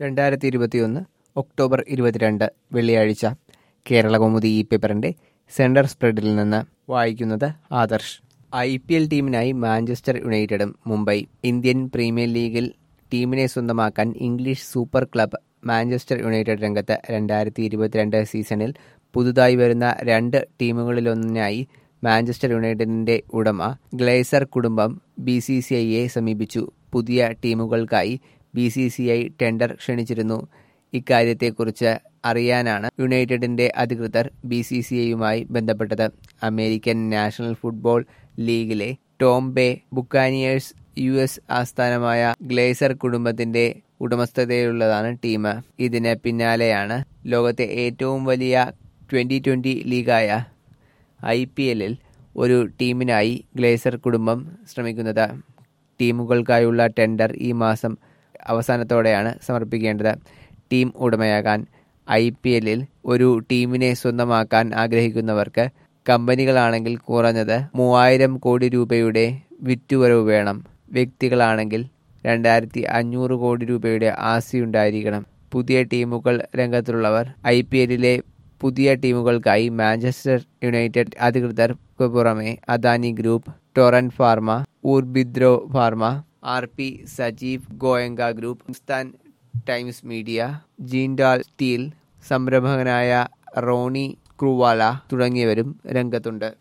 രണ്ടായിരത്തി ഇരുപത്തിയൊന്ന് ഒക്ടോബർ ഇരുപത്തിരണ്ട് വെള്ളിയാഴ്ച കേരളകൗമുദി ഈ പേപ്പറിന്റെ സെന്റർ സ്പ്രെഡിൽ നിന്ന് വായിക്കുന്നത് ആദർശ് ഐ പി എൽ ടീമിനായി മാഞ്ചസ്റ്റർ യുണൈറ്റഡും മുംബൈ ഇന്ത്യൻ പ്രീമിയർ ലീഗിൽ ടീമിനെ സ്വന്തമാക്കാൻ English super club Manchester United രംഗത്ത് രണ്ടായിരത്തി ഇരുപത്തിരണ്ട് സീസണിൽ പുതുതായി വരുന്ന രണ്ട് ടീമുകളിലൊന്നിനായി മാഞ്ചസ്റ്റർ യുണൈറ്റഡിന്റെ ഉടമ ഗ്ലേസർ കുടുംബം ബി സി സി ഐയെ സമീപിച്ചു പുതിയ ടീമുകൾക്കായി B C C I tender ക്ഷണിച്ചിരുന്നു ഇക്കാര്യത്തെക്കുറിച്ച് അറിയാനാണ് യുണൈറ്റഡിന്റെ അധികൃതർ ബി സി സി ഐയുമായി ബന്ധപ്പെട്ടത് അമേരിക്കൻ നാഷണൽ ഫുട്ബോൾ ലീഗിലെ ടോംബെ ബുക്കാനിയേഴ്സ് യു എസ് ആസ്ഥാനമായ ഗ്ലേസർ കുടുംബത്തിന്റെ ഉടമസ്ഥതയിലുള്ളതാണ് ടീം ഇതിന് പിന്നാലെയാണ് ലോകത്തെ ഏറ്റവും വലിയ ട്വന്റി ട്വന്റി ലീഗായ ഐ പി എല്ലിൽ ഒരു ടീമിനായി ഗ്ലേസർ കുടുംബം ശ്രമിക്കുന്നത് ടീമുകൾക്കായുള്ള ടെൻഡർ ഈ മാസം അവസാനത്തോടെയാണ് സമർപ്പിക്കേണ്ടത് ടീം ഉടമയാകാൻ ഐ പി എല്ലിൽ ഒരു ടീമിനെ സ്വന്തമാക്കാൻ ആഗ്രഹിക്കുന്നവർക്ക് കമ്പനികളാണെങ്കിൽ കുറഞ്ഞത് മൂവായിരം കോടി രൂപയുടെ വിറ്റുവരവ് വേണം വ്യക്തികളാണെങ്കിൽ രണ്ടായിരത്തി അഞ്ഞൂറ് കോടി രൂപയുടെ ആസ്തിയുണ്ടായിരിക്കണം പുതിയ ടീമുകൾ രംഗത്തുള്ളവർ ഐ പി എല്ലിലെ പുതിയ ടീമുകൾക്കായി മാഞ്ചസ്റ്റർ യുണൈറ്റഡ് അധികൃതർക്ക് പുറമെ അദാനി ഗ്രൂപ്പ് ടൊറൻ ഫാർമ ഊർബിദ്രോ ഫാർമ ആർ പി സജീവ് Goenka group Hindustan Times media Jindal steel സംരംഭകനായ റോണി ക്രൂവാല തുടങ്ങിയവരും രംഗത്തുണ്ട്